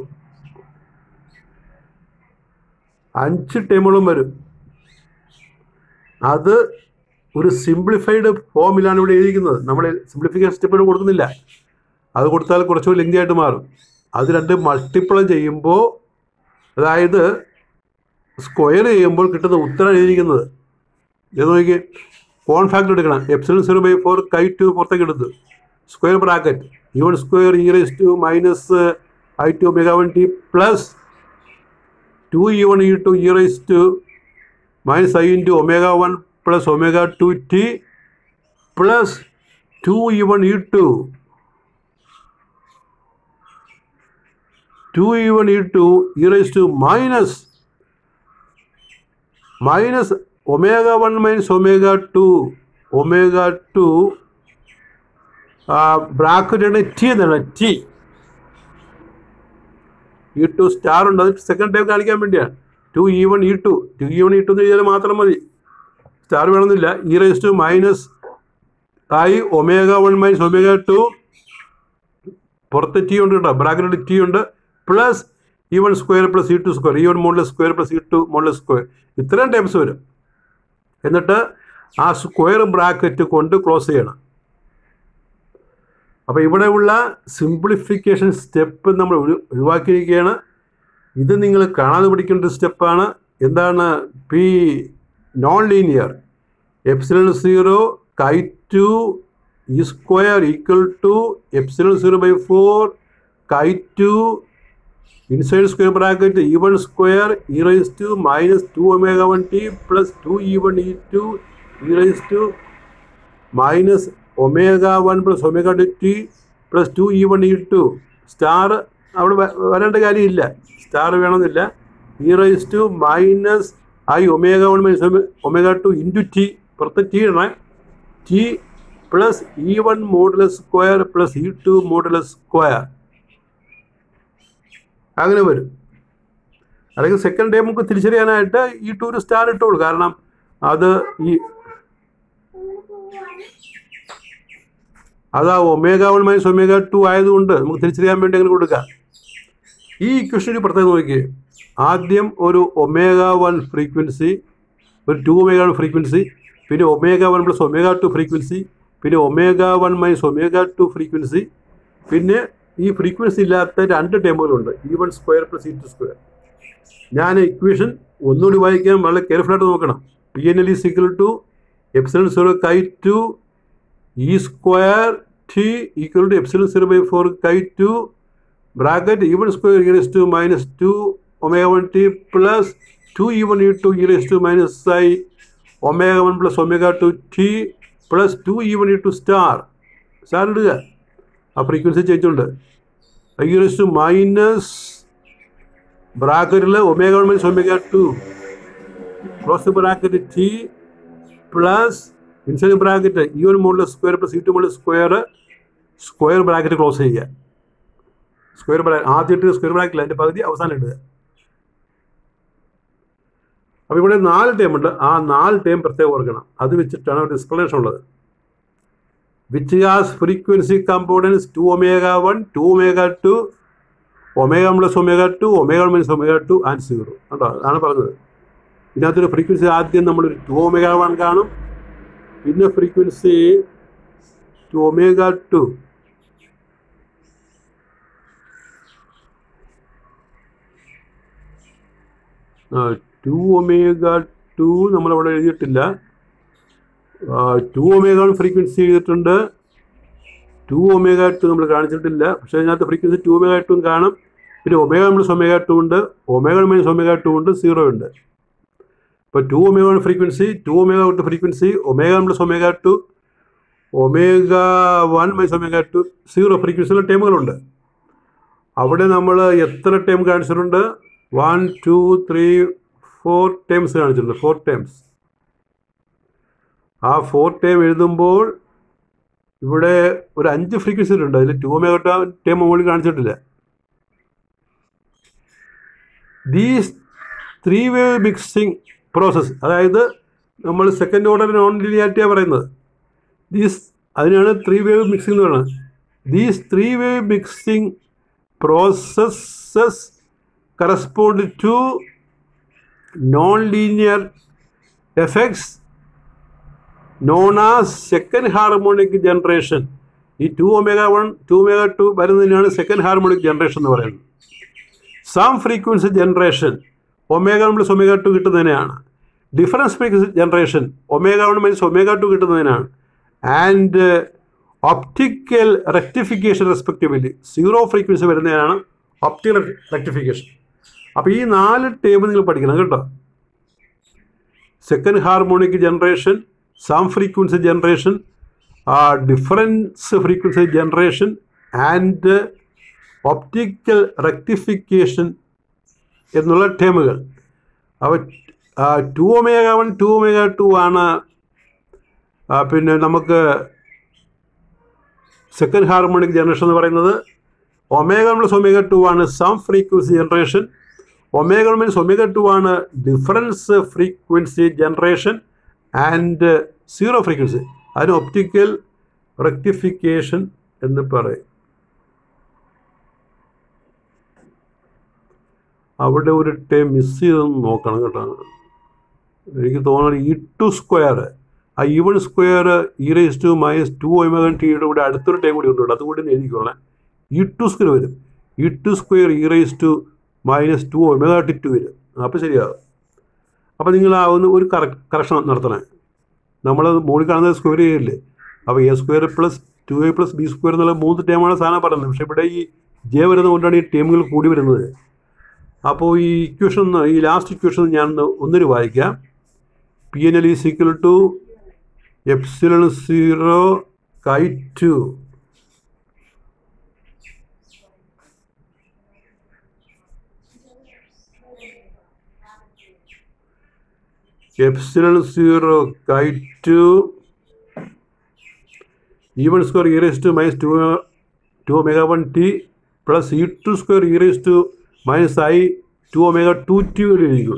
അഞ്ച് ടേമുകളും വരും അത് ഒരു സിംപ്ലിഫൈഡ് ഫോമിലാണ് ഇവിടെ എഴുതിയിരിക്കുന്നത് നമ്മൾ സിംപ്ലിഫിക്കേഷൻ സ്റ്റെപ്പ് കൊടുക്കുന്നില്ല അത് കൊടുത്താൽ കുറച്ചുകൂടി ലെങ്തി ആയിട്ട് മാറും അത് രണ്ട് മൾട്ടിപ്പിൾ ചെയ്യുമ്പോൾ അതായത് സ്ക്വയർ ചെയ്യുമ്പോൾ കിട്ടുന്ന ഉത്തരം എഴുതിയിരിക്കുന്നത് ഇത് നോക്കി കോൺ ഫാക്ടർ എടുക്കണം epsilon zero by four chi two പുറത്തേക്ക് എടുത്തു square bracket E one square e raise to minus I two omega one t plus two E one E two e raise to minus i into omega one plus omega two t plus two E one E two two E one E two e raise to minus minus omega one minus omega two omega to ബ്രാക്കറ്റാണ് t എന്നാണ് t E two star ഉണ്ട് അത് second time കാണിക്കാൻ വേണ്ടിയാണ് two E one E two two E one E two എന്ന് എഴുതിയാൽ മാത്രം മതി star വേണമെന്നില്ല e raise to minus i omega one minus omega two പുറത്ത് ടി ഉണ്ട് കേട്ടോ ബ്രാക്കറ്റിൽ ടി ഉണ്ട് plus E one square plus E two square E one model square plus E two model square ഇത്രയും ടൈപ്സ് വരും എന്നിട്ട് ആ സ്ക്വയർ ബ്രാക്കറ്റ് കൊണ്ട് ക്ലോസ് ചെയ്യണം അപ്പോൾ ഇവിടെയുള്ള സിംപ്ലിഫിക്കേഷൻ സ്റ്റെപ്പ് നമ്മൾ ഒഴി ഒഴിവാക്കിയിരിക്കുകയാണ് ഇത് നിങ്ങൾ കാണാതെ പഠിക്കേണ്ട ഒരു സ്റ്റെപ്പാണ് എന്താണ് P non linear epsilon zero chi two E square equal to epsilon zero by four chi two inside square bracket E one square e raise to minus two omega one t plus two E one E two e raise to minus omega one plus omega two t plus two E one E two star അവിടെ വ- വരേണ്ട കാര്യമില്ല star വേണമെന്നില്ല e raise to minus i omega one minus omega two into t പുറത്ത് t ഇടണേ t plus E one modulus square plus E two modulus square അങ്ങനെ വരും അല്ലെങ്കിൽ സെക്കൻഡ് ഡേ നമുക്ക് തിരിച്ചറിയാനായിട്ട് ഈ ടു ഒരു സ്റ്റാർ ഇട്ടോളൂ കാരണം അത് ഈ അത് ആ omega one minus omega two ആയതുകൊണ്ട് നമുക്ക് തിരിച്ചറിയാൻ വേണ്ടി അങ്ങനെ കൊടുക്കാം ഈ ഇക്വേഷൻ ഒരു പ്രത്യേകം നോക്കിയേ ആദ്യം ഒരു ഒമേഗ വൺ ഫ്രീക്വൻസി ഒരു ടു ഒമേഗ വൺ ഫ്രീക്വൻസി പിന്നെ omega one plus omega two frequency പിന്നെ omega one minus omega two frequency പിന്നെ ഈ ഫ്രീക്വൻസി ഇല്ലാത്ത രണ്ട് ടേമുകളുണ്ട് E one square plus E two square ഞാൻ ഇക്വേഷൻ ഒന്നുകൂടി വായിക്കാൻ വളരെ കെയർഫുള്ളായിട്ട് നോക്കണം P N L is equal to epsilon zero chi two E square t equal to epsilon zero by four chi two bracket E one square e raise to minus two omega one t plus two E one E two e raise to minus i omega one plus omega two t plus two E one E two star star ഇടുക ആ frequency change ഉണ്ട് i raise to minus ബ്രാക്കറ്റിൽ omega one minus omega two close bracket t plus inside bracket E one model square plus E two model square square bracket close ചെയ്യുക square bracket ആദ്യം ഇട്ട് square ബ്രാക്കറ്റിൽ അതിൻ്റെ പകുതി അവസാനം ഇടുക അപ്പോൾ ഇവിടെ നാല് ടേം ഉണ്ട് ആ നാല് ടേം പ്രത്യേകം ഓർക്കണം അത് വെച്ചിട്ടാണ് ഒരു എക്സ്പ്ലനേഷൻ ഉള്ളത് which has frequency components two omega one two omega two omega plus omega two omega minus omega two and zero കേട്ടോ അതാണ് പറഞ്ഞത് ഇതിനകത്തൊരു ഫ്രീക്വൻസി ആദ്യം നമ്മളൊരു ടു ഒമേഗ വൺ കാണും പിന്നെ frequency two omega two two omega two നമ്മളവിടെ എഴുതിയിട്ടില്ല ടു ഒമേഗ വൺ ഫ്രീക്വൻസി എഴുതിയിട്ടുണ്ട് ടു ഒമേഗ ടു നമ്മൾ കാണിച്ചിട്ടില്ല പക്ഷേ അതിനകത്ത് ഫ്രീക്വൻസി ടു ഒമേഗ ടു കാണും പിന്നെ ഒമേഗ മൈനസ് ഒമേഗ ടു ഉണ്ട് ഒമേഗ മൈനസ് ഒമേഗ ടു ഉണ്ട് സീറോ ഉണ്ട് ഇപ്പോൾ two omega one frequency two omega two frequency omega plus omega two omega one minus omega two zero ഫ്രീക്വൻസിയിലുള്ള ടേമുകളുണ്ട് അവിടെ നമ്മൾ എത്ര ടേം കാണിച്ചിട്ടുണ്ട് one two three four terms കാണിച്ചിട്ടുണ്ട് ഫോർ ടേംസ് ആ ഫോർ ടേം എഴുതുമ്പോൾ ഇവിടെ ഒരു അഞ്ച് ഫ്രീക്വൻസി ഉണ്ട് അതിൽ ടു ഒമേഗ ടേം മുകളിൽ കാണിച്ചിട്ടില്ല these three wave mixing process അതായത് നമ്മൾ സെക്കൻഡ് ഓർഡർ നോൺ ലീനിയാരിറ്റിയാണ് പറയുന്നത് ദീസ് അതിനാണ് ത്രീ വേവ് മിക്സിംഗ് എന്ന് പറയുന്നത് these three wave mixing processes correspond to non linear effects known as second harmonic generation ഈ two omega one two omega two വരുന്നതിനാണ് second harmonic generation എന്ന് പറയുന്നത് sum frequency generation omega one plus omega two കിട്ടുന്നതിനാണ് difference frequency generation omega one minus omega two കിട്ടുന്നതിനാണ് and optical rectification respectively zero frequency വരുന്നതിനാണ് optical rectification അപ്പോൾ ഈ നാല് table നിങ്ങൾ പഠിക്കണം കേട്ടോ second harmonic generation sum frequency generation difference frequency generation and optical rectification എന്നുള്ള ടേമുകൾ അവ two omega one two omega two ആണ് ആ, പിന്നെ നമുക്ക് സെക്കൻഡ് ഹാർമോണിക് ജനറേഷൻ എന്ന് പറയുന്നത് ഒമേഗ പ്ലസ് ഒമേഗ ടു ആണ് sum frequency generation omega means omega two ആണ് difference frequency generation and zero frequency അതിന് ഒപ്റ്റിക്കൽ റെക്ടിഫിക്കേഷൻ എന്ന് പറയും അവിടെ ഒരു ടൈം മിസ് ചെയ്തെന്ന് നോക്കണം കേട്ടോ എനിക്ക് തോന്നുന്നത് ഇ ടു സ്ക്വയർ ആ E one square e raise to minus two omega ടിയുടെ കൂടെ അടുത്തൊരു ടൈം കൂടി ഉണ്ട് അതുകൂടി ഒന്ന് എഴുതിക്കൊള്ളാം ഇ ടു സ്ക്വയർ വരും E two square e raise to minus two omega t two വരും അപ്പോൾ ശരിയാകും അപ്പോൾ നിങ്ങൾ ആ ഒന്ന് ഒരു കറ കറക്ഷൻ നടത്തണേ നമ്മൾ മുകളിൽ കാണുന്നത് സ്ക്വയർ ചെയ്യില്ലേ അപ്പോൾ a square plus two a plus b square എന്നുള്ള മൂന്ന് ടേമാണ് സാധനം പറയുന്നത് പക്ഷേ ഇവിടെ ഈ ജെ വരുന്നതുകൊണ്ടാണ് ഈ ടേമുകൾ കൂടി വരുന്നത് അപ്പോൾ ഈ ഇക്വേഷൻ ഈ ലാസ്റ്റ് ഇക്വേഷൻ ഞാൻ ഒന്ന് ഒന്നിന് വായിക്കാം P N L is equal to epsilon zero chi two epsilon zero chi two E one square e raise to minus two two omega one t plus E two square e raise to minus I two omega two t എഴുതിക്കും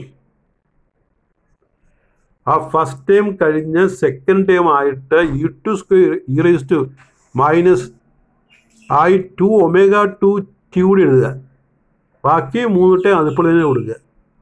ആ first time കഴിഞ്ഞ് second time ആയിട്ട് E two square e raise to minus I two omega two T കൂടി എഴുതുക ബാക്കി മൂന്ന് time അതിപ്പോൾ തന്നെ കൊടുക്കുക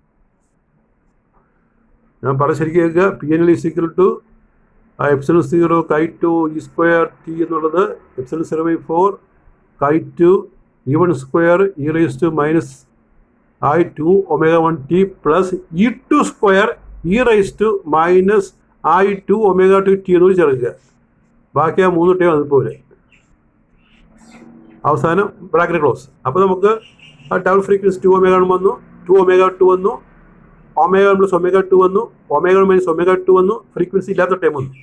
ഞാൻ പറ ശരിക്കും കേൾക്കുക P N L is equal to epsilon zero chi two E square t എന്നുള്ളത് epsilon zero by four chi two E one square e raise to minus I two omega one t plus E two square e raise to minus I two omega two t എന്ന് ചേർക്കുക ബാക്കി ആ മൂന്ന് time അതുപോലെ അവസാനം bracket close അപ്പോൾ നമുക്ക് ആ ഡബിൾ ഫ്രീക്വൻസി ടു ഒമേഗ വന്നു ടു ഒമേഗ ടു വന്നു ഒമേഗ പ്ലസ് ഒമേഗ ടു വന്നു ഒമേഗ മൈനസ് ഒമേഗ ടു വന്നു ഫ്രീക്വൻസി ഇല്ലാത്ത ടൈം വന്നു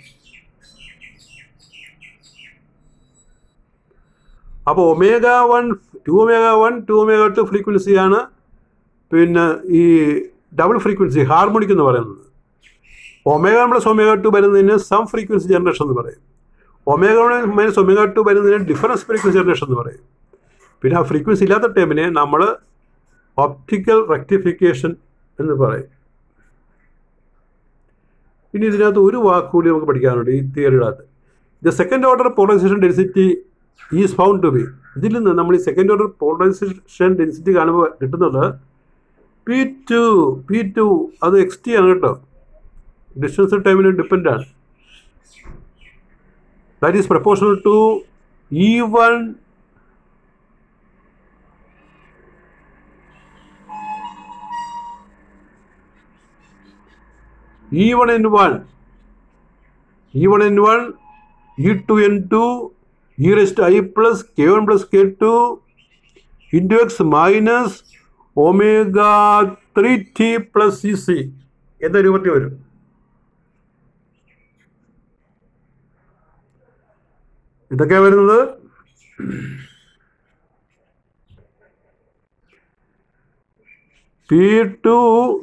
അപ്പോൾ omega one two omega one two omega two ഫ്രീക്വൻസിയാണ് പിന്നെ ഈ ഡബിൾ ഫ്രീക്വൻസി ഹാർമോണിക് എന്ന് പറയുന്നത് ഒമേഗ പ്ലസ് ഒമേഗ ടു വരുന്നതിന് സം ഫ്രീക്വൻസി ജനറേഷൻ എന്ന് പറയും ഒമേഗ മൈനസ് ഒമേഗ ടു വരുന്നതിന് ഡിഫറൻസ് ഫ്രീക്വൻസി ജനറേഷൻ എന്ന് പറയും പിന്നെ ആ ഫ്രീക്വൻസി ഇല്ലാത്ത ടൈമിനെ നമ്മൾ ഒപ്റ്റിക്കൽ റെക്ടിഫിക്കേഷൻ എന്ന് പറയും ഇനി ഇതിനകത്ത് ഒരു വാക്ക് കൂടി നമുക്ക് പഠിക്കാനുണ്ട് ഈ തിയറിയുടെ the second order polarization density is found to be ഇതിൽ നിന്ന് നമ്മൾ ഈ സെക്കൻഡ് ഓർഡർ പോളറൈസേഷൻ ഡെൻസിറ്റി കാണുമ്പോൾ കിട്ടുന്നത് പി ടു പി ടു അത് എക്സ് ടി ആണ് കേട്ടോ ഡിസ്റ്റൻസ് ടൈമിന് ഡിപ്പെൻഡ് ആണ് that is proportional to E one E one N one E one N one E two N two E rest I plus K one plus K two into X minus omega three T plus C C എന്ന രൂപത്തിൽ വരും ഇതൊക്കെയാണ് വരുന്നത് P two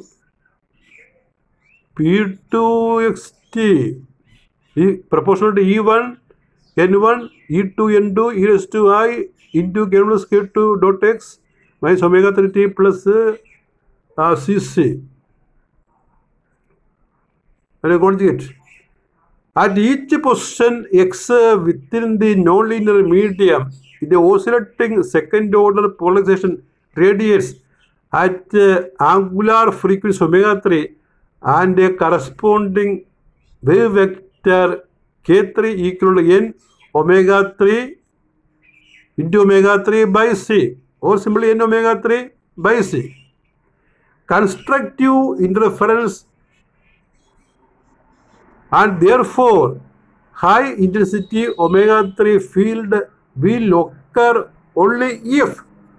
P two X T ഈ proportional to E one N one E two N two E S two I into K plus K two dot X minus omega three T plus C C അതിനെ conjugate At each position x within the nonlinear medium, the oscillating second order polarization radiates at uh, angular frequency omega 3 and a corresponding wave vector k3 equal to n omega 3 into omega 3 by c or simply n omega 3 by c. Constructive interference and therefore high intensity omega 3 field will occur only if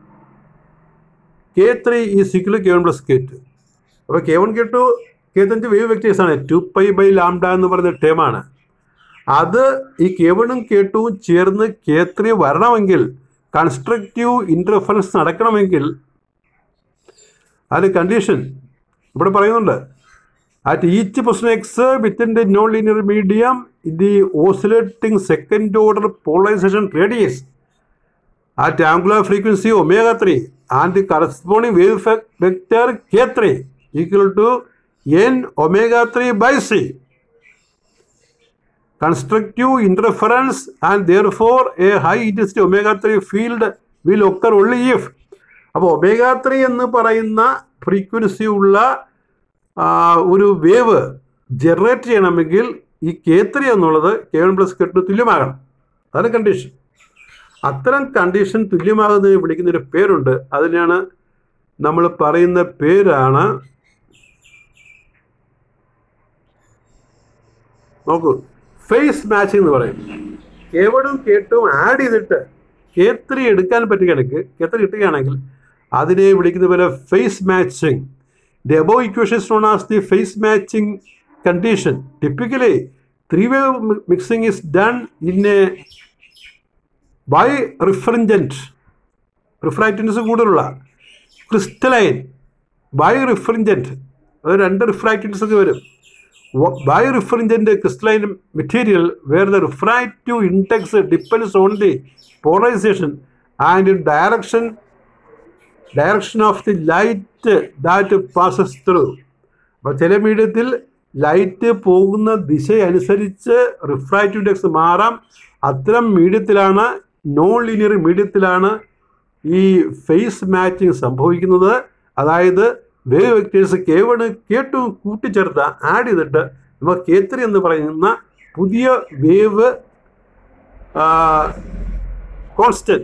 k3 is equal to k1 plus k2 അപ്പോൾ K one K two K തഞ്ച് wave vectors ആണ് two pi by lambda എന്ന് പറയുന്ന ടേമാണ് അത് ഈ K വണ്ണും K ടുവും ചേർന്ന് കെ ത്രീ വരണമെങ്കിൽ കൺസ്ട്രക്റ്റീവ് ഇൻ്റർഫറൻസ് നടക്കണമെങ്കിൽ അതിന് കണ്ടീഷൻ ഇവിടെ പറയുന്നുണ്ട് At each position x within the nonlinear medium, the oscillating second order polarization radius at angular frequency omega 3 and the corresponding wave fe- vector k3 equal to n omega 3 by c. Constructive interference and therefore a high intensity omega 3 field will occur only if അപ്പോൾ omega three എന്ന് പറയുന്ന frequency ഉള്ള ആ, ഒരു wave generate ചെയ്യണമെങ്കിൽ ഈ K three എന്നുള്ളത് K one plus കെട്ടിന് തുല്യമാകണം അതാണ് കണ്ടീഷൻ അത്തരം കണ്ടീഷൻ തുല്യമാകുന്നതിന് വിളിക്കുന്ന ഒരു പേരുണ്ട് അതിനാണ് നമ്മൾ പറയുന്ന പേരാണ് നോക്കൂ ഫേസ് മാച്ചിങ് എന്ന് പറയും കെ വണും കെ ടുവും ആഡ് ചെയ്തിട്ട് കെ ത്രീ എടുക്കാൻ പറ്റുകയാണെങ്കിൽ കെ ത്രീ കിട്ടുകയാണെങ്കിൽ അതിനെ വിളിക്കുന്ന പോലെ phase matching the above equation known as the phase matching condition typically three wave mixing is done in a birefringent refractance കൂടുതലുള്ള ക്രിസ്റ്റലൈൻ ബൈ റിഫ്രിഞ്ചൻറ്റ് അത് രണ്ട് റിഫ്രാക്റ്റൻസ് ഒക്കെ വരും birefringent crystalline material where the refractive index depends on the polarisation and direction direction of the light that passes through അപ്പോൾ ചില മീഡിയത്തിൽ light പോകുന്ന ദിശ അനുസരിച്ച് റിഫ്രാക്റ്റീവ് ഇൻഡെക്സ് മാറാം അത്തരം മീഡിയത്തിലാണ് നോൺ ലീനിയർ മീഡിയത്തിലാണ് ഈ ഫേസ് മാച്ചിങ് സംഭവിക്കുന്നത് അതായത് wave vectors K one K two കൂട്ടിച്ചേർത്ത് ആഡ് ചെയ്തിട്ട് നമുക്ക് കെ ത്രീ എന്ന് പറയുന്ന പുതിയ wave constant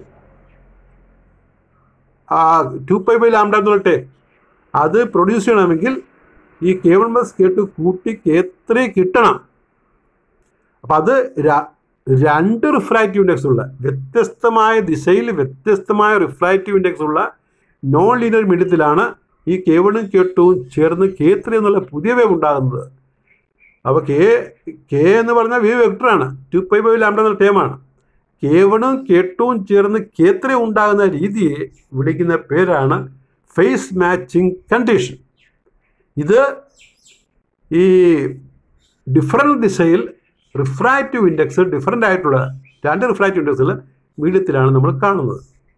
two pi by lambda എന്ന് പറഞ്ഞിട്ട് അത് പ്രൊഡ്യൂസ് ചെയ്യണമെങ്കിൽ ഈ K one plus K two കൂട്ടി കെ ത്രീ കിട്ടണം അപ്പം അത് ര- രണ്ട് റിഫ്രാക്റ്റീവ് ഇൻഡെക്സ് ഉള്ള വ്യത്യസ്തമായ ദിശയിൽ വ്യത്യസ്തമായ റിഫ്രാക്റ്റീവ് ഇൻഡെക്സ് ഉള്ള നോൺ ലീനിയർ മീഡിയത്തിലാണ് ഈ കെ വണ്ണും കെ ടുവും ചേർന്ന് കെ ത്രീ എന്നുള്ള പുതിയ വേവ് ഉണ്ടാകുന്നത് അപ്പോൾ കെ കെ എന്ന് പറഞ്ഞാൽ വേവ് വെക്ടറാണ് ടു പൈ ബൈ ലാംഡ എന്ന ടേമാണ് കെ വണും കെ ടുവും ചേർന്ന് കെ ത്രീ ഉണ്ടാകുന്ന രീതിയെ വിളിക്കുന്ന പേരാണ് ഫേസ് മാച്ചിങ് കണ്ടീഷൻ ഇത് ഈ ഡിഫറൻറ്റ് ദിശയിൽ റിഫ്രാക്റ്റീവ് ഇൻഡെക്സ് ഡിഫറൻ്റ് ആയിട്ടുള്ള രണ്ട് റിഫ്രാക്റ്റീവ് ഇൻഡെക്സിൽ മീഡിയത്തിലാണ് നമ്മൾ കാണുന്നത്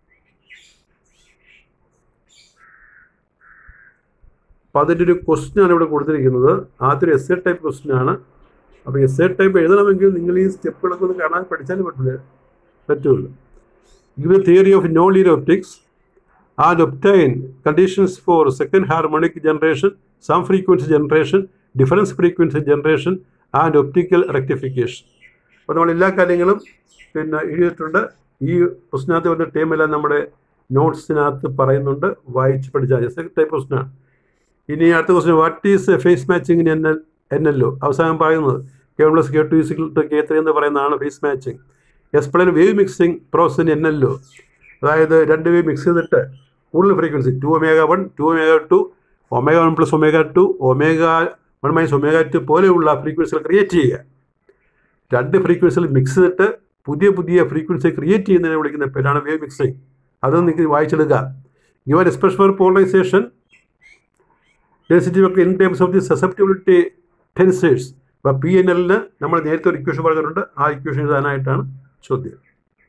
അപ്പോൾ അതിൻ്റെ ഒരു ക്വസ്റ്റ്യൻ ആണ് ഇവിടെ കൊടുത്തിരിക്കുന്നത് ആദ്യം എസ് എ ടൈപ്പ് ക്വസ്റ്റ്യൻ ആണ് അപ്പോൾ എസ് എ ടൈപ്പ് എഴുതണമെങ്കിൽ നിങ്ങൾ ഈ സ്റ്റെപ്പുകളൊക്കെ ഒന്ന് കാണാൻ പഠിച്ചാലേ പറ്റില്ല പറ്റുള്ളൂ give theory of non linear optics and obtain conditions for second harmonic generation sum frequency generation difference frequency generation and optical rectification അപ്പോൾ നമ്മൾ എല്ലാ കാര്യങ്ങളും പിന്നെ എഴുതിയിട്ടുണ്ട് ഈ പ്രശ്നത്തിനകത്ത് വന്ന ടൈമെല്ലാം നമ്മുടെ നോട്ട്സിനകത്ത് പറയുന്നുണ്ട് വായിച്ച് പഠിച്ചാൽ ടൈപ്പ് പ്രശ്നമാണ് ഇനി അടുത്ത question what is phase matching in N L O അവസാനം പറയുന്നത് K one plus K two is equal to K three എന്ന് പറയുന്നതാണ് phase matching explain wave mixing process N L O അതായത് രണ്ട് വേവ് മിക്സ് ചെയ്തിട്ട് കൂടുതൽ frequency two omega one two omega two omega one plus omega two omega one minus omega two പോലെയുള്ള ഫ്രീക്വൻസികൾ create ചെയ്യുക രണ്ട് ഫ്രീക്വൻസികൾ മിക്സ് ചെയ്തിട്ട് പുതിയ പുതിയ ഫ്രീക്വൻസി ക്രിയേറ്റ് ചെയ്യുന്നതിനെ വിളിക്കുന്ന പേരാണ് വേവ് മിക്സിംഗ് അത് നിങ്ങൾക്ക് വായിച്ചെടുക്കുക given expression for polarisation density ഒക്കെ in terms of the susceptibility tensors അപ്പോൾ പി എൻ എല്ലിന് നമ്മൾ നേരത്തെ ഒരു ഇക്വേഷൻ പറഞ്ഞിട്ടുണ്ട് ആ ഇക്വേഷൻ എഴുതാനായിട്ടാണ് ചോദ്യം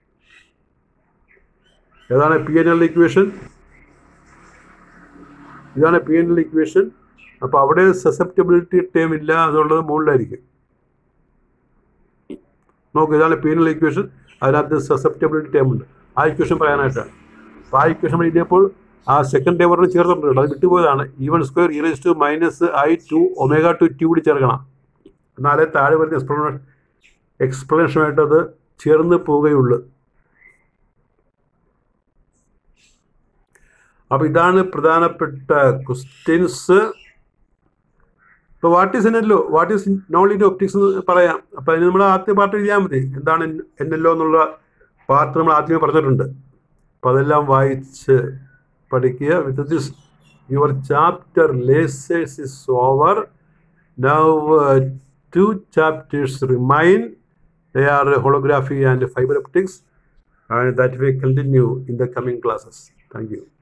ഏതാണ് പി എൻ എൽ ഇക്വേഷൻ ഇതാണ് പി എൻ എൽ ഇക്വേഷൻ അപ്പോൾ അവിടെ സസെപ്റ്റബിലിറ്റി ടേം ഇല്ല അതുള്ളത് മുകളിലായിരിക്കും നോക്ക് ഇതാണ് പി എൻ എൽ ഇക്വേഷൻ അതിനകത്ത് സസെപ്റ്റബിലിറ്റി ടേം ഉണ്ട് ആ ഇക്വേഷൻ പറയാനായിട്ടാണ് അപ്പോൾ ആ ഇക്വേഷൻ എഴുതിയപ്പോൾ ആ സെക്കൻഡ് ടേം പറഞ്ഞ് ചേർത്തിട്ടുണ്ട് അത് വിട്ടുപോയതാണ് E one square E two minus I two omega two T കൂടി ചേർക്കണം എന്നാലേ താഴെ വരുന്ന എക്സ്പ്ലനേഷൻ എക്സ്പ്ലനേഷനായിട്ട് അത് ചേർന്ന് പോവുകയുള്ളൂ അപ്പോൾ ഇതാണ് പ്രധാനപ്പെട്ട ക്വസ്റ്റ്യൻസ് ഇപ്പോൾ what is N L O what is non linear optics എന്ന് പറയാം അപ്പോൾ അതിന് നമ്മൾ ആദ്യ പാർട്ട് എഴുതിയാൽ മതി എന്താണ് എൻ എൽ ഒ എന്നുള്ള പാർട്ട് നമ്മൾ ആദ്യമേ പറഞ്ഞിട്ടുണ്ട് അപ്പോൾ അതെല്ലാം വായിച്ച് പഠിക്കുക with this your chapter lasers is over now two chapters remain they are holography and fibre optics and that we continue in the coming classes thank U